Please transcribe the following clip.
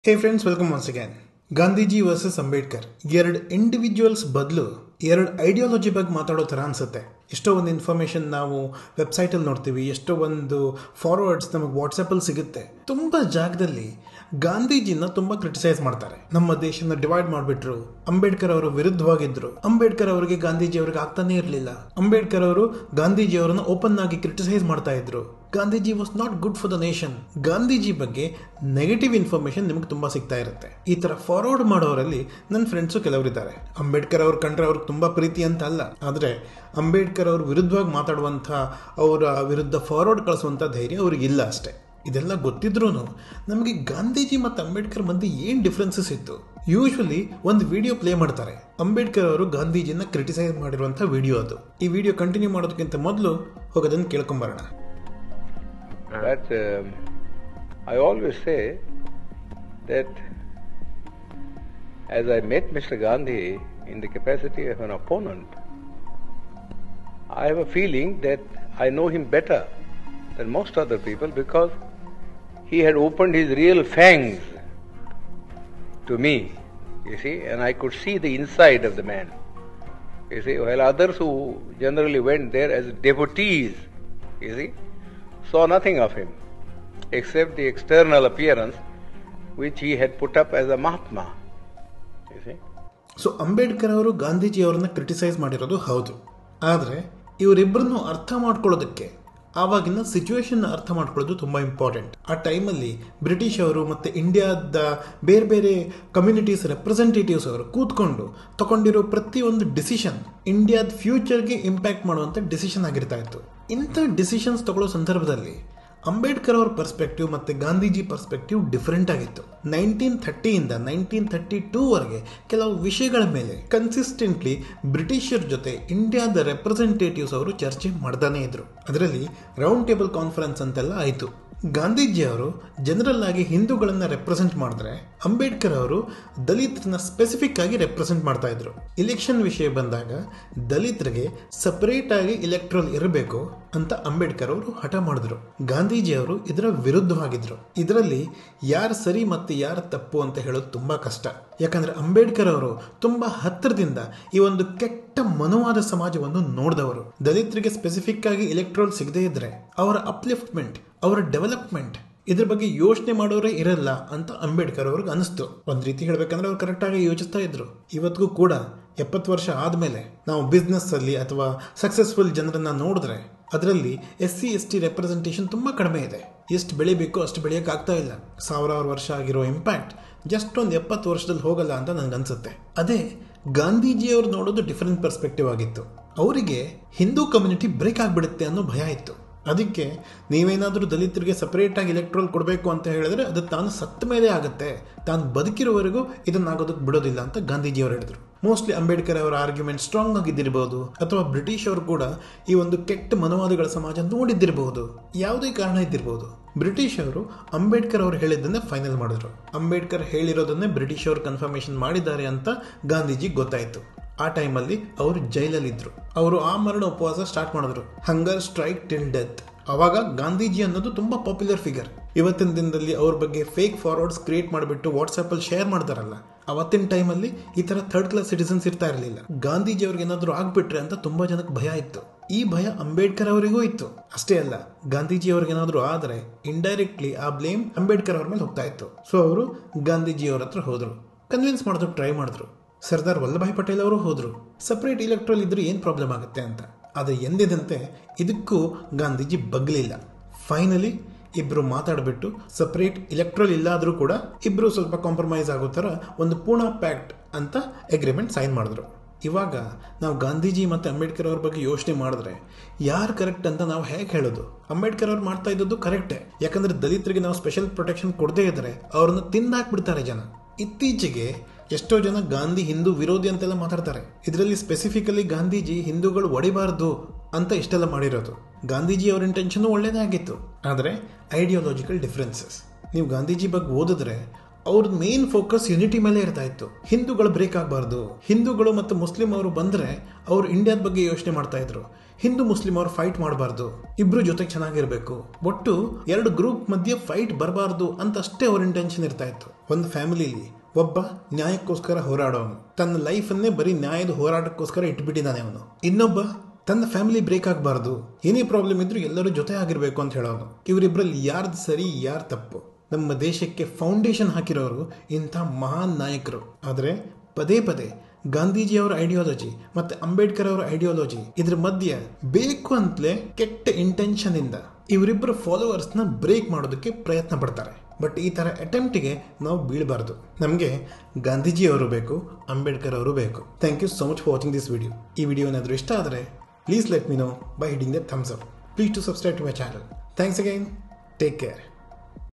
ಹೇ friends welcome once again Gandhiji versus Ambedkar ಎರಡು individuals ಬದಲು ಎರಡು ಐಡಿಯಾಲಜಿ ಬಗ್ಗೆ ಮಾತಾಡೋ ಥರ ಅನಿಸುತ್ತೆ ಎಷ್ಟೋ ಒಂದು ಇನ್ಫಾರ್ಮೇಷನ್ ನಾವು ವೆಬ್ಸೈಟಲ್ಲಿ ನೋಡ್ತೀವಿ ಎಷ್ಟೋ ಒಂದು ಫಾರ್ವರ್ಡ್ಸ್ ನಮಗೆ ವಾಟ್ಸಪ್ಪಲ್ಲಿ ಸಿಗುತ್ತೆ ತುಂಬ ಜಾಗದಲ್ಲಿ ಗಾಂಧೀಜಿನ ತುಂಬ ಕ್ರಿಟಿಸೈಸ್ ಮಾಡ್ತಾರೆ ನಮ್ಮ ದೇಶನ ಡಿವೈಡ್ ಮಾಡಿಬಿಟ್ರು ಅಂಬೇಡ್ಕರ್ ಅವರು ವಿರುದ್ಧವಾಗಿದ್ರು ಅಂಬೇಡ್ಕರ್ ಅವರಿಗೆ ಗಾಂಧೀಜಿ ಅವ್ರಿಗೆ ಆಗ್ತಾನೆ ಇರಲಿಲ್ಲ ಅಂಬೇಡ್ಕರ್ ಅವರು ಗಾಂಧೀಜಿ ಅವರನ್ನು ಓಪನ್ ಆಗಿ ಕ್ರಿಟಿಸೈಸ್ ಮಾಡ್ತಾ ಇದ್ರು Gandhiji was not good for the nation Gandhiji ಬಗ್ಗೆ ನೆಗೆಟಿವ್ ಇನ್ಫಾರ್ಮೇಶನ್ ನಿಮ್ಗೆ ತುಂಬಾ ಸಿಗ್ತಾ ಇರುತ್ತೆ ಈ ತರ ಫಾರ್ವರ್ಡ್ ಮಾಡೋರಲ್ಲಿ ನನ್ನ ಫ್ರೆಂಡ್ಸು ಕೆಲವರಿದ್ದಾರೆ ಅಂಬೇಡ್ಕರ್ ಅವ್ರು ಕಂಡ್ರೆ ಅವ್ರಿಗೆ ತುಂಬಾ ಪ್ರೀತಿ ಅಂತ ಅಲ್ಲ ಆದ್ರೆ ಅಂಬೇಡ್ಕರ್ ಅವ್ರ ವಿರುದ್ಧವಾಗಿ ಮಾತಾಡುವಂಥ ಅವರ ವಿರುದ್ಧ ಫಾರ್ವರ್ಡ್ ಕಳಿಸುವಂಥ ಧೈರ್ಯ ಅವ್ರಿಗೆ ಇಲ್ಲ ಅಷ್ಟೇ ಇದೆಲ್ಲ ಗೊತ್ತಿದ್ರೂ ನಮಗೆ ಗಾಂಧೀಜಿ ಮತ್ತು ಅಂಬೇಡ್ಕರ್ ಮಧ್ಯೆ ಏನು ಡಿಫ್ರೆನ್ಸಸ್ ಇತ್ತು ಯೂಶ್ವಲಿ ಒಂದು ವಿಡಿಯೋ ಪ್ಲೇ ಮಾಡ್ತಾರೆ ಅಂಬೇಡ್ಕರ್ ಅವರು ಗಾಂಧೀಜಿನ ಕ್ರಿಟಿಸೈಸ್ ಮಾಡಿರುವಂಥ ವಿಡಿಯೋ ಅದು ಈ ವಿಡಿಯೋ ಕಂಟಿನ್ಯೂ ಮಾಡೋದಕ್ಕಿಂತ ಮೊದಲು ಹೋಗೋದನ್ನು ಕೇಳ್ಕೊಂಬರೋಣ But um, I always say that as I met Mr. Gandhi in the capacity of an opponent, I have a feeling that I know him better than most other people because he had opened his real fangs to me, you see, and I could see the inside of the man. You see, while others who generally went there as devotees, you see, saw nothing of him except the external appearance which he had put up as a Mahatma. You see? So Ambedkar ಅವರು ಗಾಂಧೀಜಿ ಅವರನ್ನ criticise ಮಾಡಿರೋದು ಹೌದು ಆದರೆ ಇವರಿಬ್ಬರನ್ನು ಅರ್ಥ ಮಾಡ್ಕೊಳ್ಳೋದಕ್ಕೆ ಆವಾಗಿನ situation ಅರ್ಥ ಮಾಡ್ಕೊಳ್ಳೋದು ತುಂಬ ಇಂಪಾರ್ಟೆಂಟ್ ಆ ಟೈಮಲ್ಲಿ ಬ್ರಿಟಿಷ್ ಅವರು ಮತ್ತು ಇಂಡಿಯಾದ ಬೇರೆ ಬೇರೆ ಕಮ್ಯುನಿಟೀಸ್ ರೆಪ್ರೆಸೆಂಟೇಟಿವ್ಸ್ ಅವರು ಕೂತ್ಕೊಂಡು ತಗೊಂಡಿರೋ ಪ್ರತಿಯೊಂದು ಡಿಸಿಷನ್ ಇಂಡಿಯಾದ ಫ್ಯೂಚರ್ಗೆ ಇಂಪ್ಯಾಕ್ಟ್ ಮಾಡುವಂಥ ಡಿಸಿಷನ್ ಆಗಿರ್ತಾ ಇತ್ತು ಇಂಥ ಡಿಸಿಷನ್ಸ್ ತಗೊಳ್ಳೋ ಸಂದರ್ಭದಲ್ಲಿ ಅಂಬೇಡ್ಕರ್ ಅವ್ರ ಪರ್ಸ್ಪೆಕ್ಟಿವ್ ಮತ್ತು ಗಾಂಧೀಜಿ ಪರ್ಸ್ಪೆಕ್ಟಿವ್ ಡಿಫರೆಂಟ್ ಆಗಿತ್ತು ನೈನ್ಟೀನ್ ಥರ್ಟಿಯಿಂದ ನೈನ್ಟೀನ್ ಥರ್ಟಿ ಟೂವರೆಗೆ ಕೆಲವು ವಿಷಯಗಳ ಮೇಲೆ ಕನ್ಸಿಸ್ಟೆಂಟ್ಲಿ ಬ್ರಿಟಿಷರ್ ಜೊತೆ ಇಂಡಿಯಾದ ರೆಪ್ರೆಸೆಂಟೇಟಿವ್ಸ್ ಅವರು ಚರ್ಚೆ ಮಾಡ್ತಾನೆ ಇದ್ರು ಅದರಲ್ಲಿ ರೌಂಡ್ ಟೇಬಲ್ ಕಾನ್ಫರೆನ್ಸ್ ಅಂತೆಲ್ಲ ಆಯಿತು ಗಾಂಧೀಜಿ ಅವರು ಜನರಲ್ ಆಗಿ ಹಿಂದೂಗಳನ್ನ ರೆಪ್ರೆಸೆಂಟ್ ಮಾಡಿದ್ರೆ ಅಂಬೇಡ್ಕರ್ ಅವರು ದಲಿತರನ್ನ ಸ್ಪೆಸಿಫಿಕ್ ಆಗಿ ರೆಪ್ರೆಸೆಂಟ್ ಮಾಡ್ತಾ ಇದ್ರು ಇಲೆಕ್ಷನ್ ವಿಷಯ ಬಂದಾಗ ದಲಿತರಿಗೆ ಸಪರೇಟ್ ಆಗಿ ಇಲೆಕ್ಟ್ರಲ್ ಇರಬೇಕು ಅಂತ ಅಂಬೇಡ್ಕರ್ ಅವರು ಹಠ ಮಾಡಿದ್ರು ಗಾಂಧೀಜಿ ಅವರು ಇದರ ವಿರುದ್ಧವಾಗಿದ್ರು ಇದರಲ್ಲಿ ಯಾರು ಸರಿ ಮತ್ತು ಯಾರು ತಪ್ಪು ಅಂತ ಹೇಳೋದು ತುಂಬಾ ಕಷ್ಟ ಯಾಕಂದ್ರೆ ಅಂಬೇಡ್ಕರ್ ಅವರು ತುಂಬಾ ಹತ್ತಿರದಿಂದ ಈ ಒಂದು ಕೆಟ್ಟ ಮನುವಾದ ಸಮಾಜವನ್ನು ನೋಡಿದವರು ದಲಿತರಿಗೆ ಸ್ಪೆಸಿಫಿಕ್ ಆಗಿ ಇಲೆಕ್ಟ್ರೋಲ್ ಸಿಗದೇ ಇದ್ರೆ ಅವರ ಅಪ್ಲಿಫ್ಟ್ಮೆಂಟ್ ಅವರ ಡೆವಲಪ್ಮೆಂಟ್ ಇದ್ರ ಬಗ್ಗೆ ಯೋಚನೆ ಮಾಡೋರೇ ಇರಲ್ಲ ಅಂತ ಅಂಬೇಡ್ಕರ್ ಅವ್ರಿಗೆ ಅನಿಸ್ತು ಒಂದ್ ರೀತಿ ಹೇಳ್ಬೇಕಂದ್ರೆ ಅವ್ರು ಕರೆಕ್ಟ್ ಆಗಿ ಯೋಚಿಸ್ತಾ ಇದ್ರು ಇವತ್ತಿಗೂ ಕೂಡ ಎಪ್ಪತ್ತು ವರ್ಷ ಆದಮೇಲೆ ನಾವು ಬಿಸ್ನೆಸ್ ಅಲ್ಲಿ ಅಥವಾ ಸಕ್ಸಸ್ಫುಲ್ ಜನರನ್ನ ನೋಡಿದ್ರೆ ಅದರಲ್ಲಿ S C S T representation ತುಂಬಾ ಕಡಿಮೆ ಇದೆ ಎಷ್ಟು ಬೆಳಿಬೇಕು ಅಷ್ಟು ಬೆಳೆಯಕ್ಕೆ ಆಗ್ತಾ ಇಲ್ಲ ಸಾವಿರಾರು ವರ್ಷ ಆಗಿರೋ ಇಂಪ್ಯಾಕ್ಟ್ ಜಸ್ಟ್ ಒಂದು ಎಪ್ಪತ್ತು ವರ್ಷದಲ್ಲಿ ಹೋಗಲ್ಲ ಅಂತ ನನಗನ್ಸುತ್ತೆ ಅದೇ ಗಾಂಧೀಜಿಯವರು ನೋಡೋದು ಡಿಫರೆಂಟ್ ಪರ್ಸ್ಪೆಕ್ಟಿವ್ ಆಗಿತ್ತು ಅವರಿಗೆ ಹಿಂದೂ ಕಮ್ಯುನಿಟಿ ಬ್ರೇಕ್ ಆಗಿಬಿಡುತ್ತೆ ಅನ್ನೋ ಭಯ ಇತ್ತು ಅದಕ್ಕೆ ನೀವೇನಾದರೂ ದಲಿತರಿಗೆ ಸಪರೇಟ್ ಆಗಿ ಇಲೆಕ್ಟ್ರೋಲ್ ಕೊಡಬೇಕು ಅಂತ ಹೇಳಿದ್ರೆ ಅದು ತಾನು ಸತ್ತ ಮೇಲೆ ಆಗುತ್ತೆ ತಾನು ಬದುಕಿರೋವರೆಗೂ ಇದನ್ನಾಗೋದಕ್ಕೆ ಬಿಡೋದಿಲ್ಲ ಅಂತ ಗಾಂಧೀಜಿಯವರು ಹೇಳಿದ್ರು ಮೋಸ್ಟ್ಲಿ ಅಂಬೇಡ್ಕರ್ ಅವರ ಆರ್ಗ್ಯುಮೆಂಟ್ ಸ್ಟ್ರಾಂಗ್ ಆಗಿದ್ದಿರಬಹುದು ಅಥವಾ ಬ್ರಿಟಿಷ್ ಅವರು ಕೂಡ ಈ ಒಂದು ಕೆಟ್ಟ ಮನವಾದಿಗಳ ಸಮಾಜ ನೋಡಿದ್ದಿರಬಹುದು ಯಾವುದೇ ಕಾರಣ ಇದ್ದಿರಬಹುದು ಬ್ರಿಟಿಷ್ ಅವರು ಅಂಬೇಡ್ಕರ್ ಅವರು ಹೇಳಿದ್ದನ್ನೇ ಫೈನಲ್ ಮಾಡಿದ್ರು ಅಂಬೇಡ್ಕರ್ ಹೇಳಿರೋದನ್ನೇ ಬ್ರಿಟಿಷ್ ಅವರು ಕನ್ಫರ್ಮೇಶನ್ ಮಾಡಿದ್ದಾರೆ ಅಂತ ಗಾಂಧೀಜಿ ಗೊತ್ತಾಯಿತು ಆ ಟೈಮಲ್ಲಿ ಅವರು ಜೈಲಲ್ಲಿದ್ದರು ಅವರು ಆ ಮರಣ ಉಪವಾಸ ಸ್ಟಾರ್ಟ್ ಮಾಡಿದ್ರು ಹಂಗರ್ ಸ್ಟ್ರೈಕ್ ಟಿಲ್ ಡೆತ್ ಅವಾಗ ಗಾಂಧೀಜಿ ಅನ್ನೋದು ತುಂಬಾ ಪಾಪ್ಯುಲರ್ ಫಿಗರ್ ಇವತ್ತಿನ ದಿನದಲ್ಲಿ ಅವ್ರ ಬಗ್ಗೆ ಫೇಕ್ ಫಾರ್ವರ್ಡ್ಸ್ ಕ್ರಿಯೇಟ್ ಮಾಡಿಬಿಟ್ಟು ವಾಟ್ಸಪ್ಪಲ್ಲಿ ಶೇರ್ ಮಾಡ್ತಾರಲ್ಲ ಅವತ್ತಿನ ಟೈಮಲ್ಲಿ ಈ ತರ ಥರ್ಡ್ ಕ್ಲಾಸ್ ಸಿಟಿಸನ್ಸ್ ಇರ್ತಾ ಇರಲಿಲ್ಲ ಗಾಂಧೀಜಿ ಅವ್ರಿಗೆ ಏನಾದರೂ ಆಗ್ಬಿಟ್ರೆ ಅಂತ ತುಂಬಾ ಜನಕ್ಕೆ ಭಯ ಇತ್ತು ಈ ಭಯ ಅಂಬೇಡ್ಕರ್ ಅವರಿಗೂ ಇತ್ತು ಅಷ್ಟೇ ಅಲ್ಲ ಗಾಂಧೀಜಿ ಅವ್ರಿಗೆ ಏನಾದರೂ ಆದರೆ ಇಂಡೈರೆಕ್ಟ್ಲಿ ಆ ಬ್ಲೇಮ್ ಅಂಬೇಡ್ಕರ್ ಅವ್ರ ಮೇಲೆ ಹೋಗ್ತಾ ಇತ್ತು ಸೊ ಅವರು ಗಾಂಧೀಜಿ ಅವ್ರ ಹತ್ರ ಹೋದ್ರು ಕನ್ವಿನ್ಸ್ ಮಾಡೋದಕ್ಕೆ ಟ್ರೈ ಮಾಡಿದ್ರು ಸರ್ದಾರ್ ವಲ್ಲಭಾಯ್ ಪಟೇಲ್ ಅವರು ಹೋದರು ಸಪ್ರೇಟ್ ಇಲೆಕ್ಟ್ರೋಲ್ ಇದ್ರೆ ಏನು ಪ್ರಾಬ್ಲಮ್ ಆಗುತ್ತೆ ಅಂತ ಅದು ಎಂದಿದಂತೆ ಇದಕ್ಕೂ ಗಾಂಧೀಜಿ ಬಗ್ಲಿಲ್ಲ ಫೈನಲಿ ಇಬ್ರು ಮಾತಾಡ್ಬಿಟ್ಟು ಸಪ್ರೇಟ್ ಇಲೆಕ್ಟ್ರೋಲ್ ಇಲ್ಲಾದರೂ ಕೂಡ ಇಬ್ರು ಸ್ವಲ್ಪ ಕಾಂಪ್ರಮೈಸ್ ಆಗೋ ಥರ ಒಂದು ಪೂರ್ಣ ಪ್ಯಾಕ್ಟ್ ಅಂತ ಅಗ್ರಿಮೆಂಟ್ ಸೈನ್ ಮಾಡಿದ್ರು ಇವಾಗ ನಾವು ಗಾಂಧೀಜಿ ಮತ್ತು ಅಂಬೇಡ್ಕರ್ ಅವ್ರ ಬಗ್ಗೆ ಯೋಚನೆ ಮಾಡಿದ್ರೆ ಯಾರು ಕರೆಕ್ಟ್ ಅಂತ ನಾವು ಹೇಗೆ ಹೇಳೋದು ಅಂಬೇಡ್ಕರ್ ಅವ್ರು ಮಾಡ್ತಾ ಇದ್ದದ್ದು ಕರೆಕ್ಟೇ ಯಾಕಂದ್ರೆ ದಲಿತರಿಗೆ ನಾವು ಸ್ಪೆಷಲ್ ಪ್ರೊಟೆಕ್ಷನ್ ಕೊಡದೇ ಇದ್ರೆ ಅವ್ರನ್ನ ತಿಂದಾಕ್ಬಿಡ್ತಾರೆ ಜನ ಇತ್ತೀಚೆಗೆ ಎಷ್ಟೋ ಜನ ಗಾಂಧಿ ಹಿಂದೂ ವಿರೋಧಿ ಅಂತೆಲ್ಲ ಮಾತಾಡ್ತಾರೆ ಇದರಲ್ಲಿ ಸ್ಪೆಸಿಫಿಕಲಿ ಗಾಂಧೀಜಿ ಹಿಂದೂಗಳು ಒಡಿಬಾರ್ದು ಅಂತ ಇಷ್ಟೆಲ್ಲ ಮಾಡಿರೋದು ಗಾಂಧೀಜಿ ಅವರ ಇಂಟೆನ್ಷನ್ ಒಳ್ಳೇದೇ ಆಗಿತ್ತು ಆದರೆ ಐಡಿಯಾಲಜಿಕಲ್ ಡಿಫ್ರೆನ್ಸಸ್ ನೀವು ಗಾಂಧೀಜಿ ಬಗ್ಗೆ ಓದಿದ್ರೆ ಅವ್ರ ಮೇನ್ ಫೋಕಸ್ ಯುನಿಟಿ ಮೇಲೆ ಇರ್ತಾ ಇತ್ತು ಹಿಂದೂಗಳು ಬ್ರೇಕ್ ಆಗಬಾರ್ದು ಹಿಂದೂಗಳು ಮತ್ತು ಮುಸ್ಲಿಂ ಅವರು ಬಂದರೆ ಅವರು ಇಂಡಿಯಾದ ಬಗ್ಗೆ ಯೋಚನೆ ಮಾಡ್ತಾ ಇದ್ರು ಹಿಂದೂ ಮುಸ್ಲಿಂ ಅವರು ಫೈಟ್ ಮಾಡಬಾರ್ದು ಇಬ್ರು ಜೊತೆ ಚೆನ್ನಾಗಿರ್ಬೇಕು ಒಟ್ಟು ಎರಡು ಗ್ರೂಪ್ ಮಧ್ಯೆ ಫೈಟ್ ಬರಬಾರ್ದು ಅಂತ ಅಷ್ಟೇ ಅವ್ರ ಇಂಟೆನ್ಷನ್ ಇರ್ತಾ ಇತ್ತು ಒಂದು ಫ್ಯಾಮಿಲಿಲಿ ಒಬ್ಬ ನ್ಯಾಯಕ್ಕೋಸ್ಕರ ಹೋರಾಡೋನು ತನ್ನ ಲೈಫನ್ನೇ ಬರೀ ನ್ಯಾಯದ ಹೋರಾಟಕ್ಕೋಸ್ಕರ ಇಟ್ಬಿಟ್ಟಿದ್ದಾನೆ ಅವನು ಇನ್ನೊಬ್ಬ ತನ್ನ ಫ್ಯಾಮಿಲಿ ಬ್ರೇಕ್ ಆಗಬಾರ್ದು ಏನೇ ಪ್ರಾಬ್ಲಮ್ ಇದ್ರೂ ಎಲ್ಲರೂ ಜೊತೆ ಆಗಿರ್ಬೇಕು ಅಂತ ಹೇಳೋನು ಇವರಿಬ್ಬರಲ್ಲಿ ಯಾರ್ದು ಸರಿ ಯಾರು ತಪ್ಪು ನಮ್ಮ ದೇಶಕ್ಕೆ ಫೌಂಡೇಶನ್ ಹಾಕಿರೋರು ಇಂಥ ಮಹಾನ್ ನಾಯಕರು ಆದರೆ ಪದೇ ಪದೇ ಗಾಂಧೀಜಿಯವರ ಐಡಿಯಾಲಜಿ ಮತ್ತೆ ಅಂಬೇಡ್ಕರ್ ಅವರ ಐಡಿಯಾಲಜಿ ಇದ್ರ ಮಧ್ಯೆ ಬೇಕು ಅಂತಲೇ ಕೆಟ್ಟ ಇಂಟೆನ್ಷನ್ ಇಂದ ಇವರಿಬ್ಬರ ಫಾಲೋವರ್ಸ್ನ ಬ್ರೇಕ್ ಮಾಡೋದಕ್ಕೆ ಪ್ರಯತ್ನ ಪಡ್ತಾರೆ ಬಟ್ ಈ ಥರ ಅಟೆಂಪ್ಟಿಗೆ ನಾವು ಬೀಳಬಾರ್ದು ನಮಗೆ ಗಾಂಧೀಜಿ ಅವರು ಬೇಕು ಅಂಬೇಡ್ಕರ್ ಅವರು ಬೇಕು thank you so much for watching this video ಈ ವಿಡಿಯೋ ಏನಾದರೂ ಇಷ್ಟ ಆದರೆ please let me know by hitting the thumbs up please to subscribe to my channel thanks again take care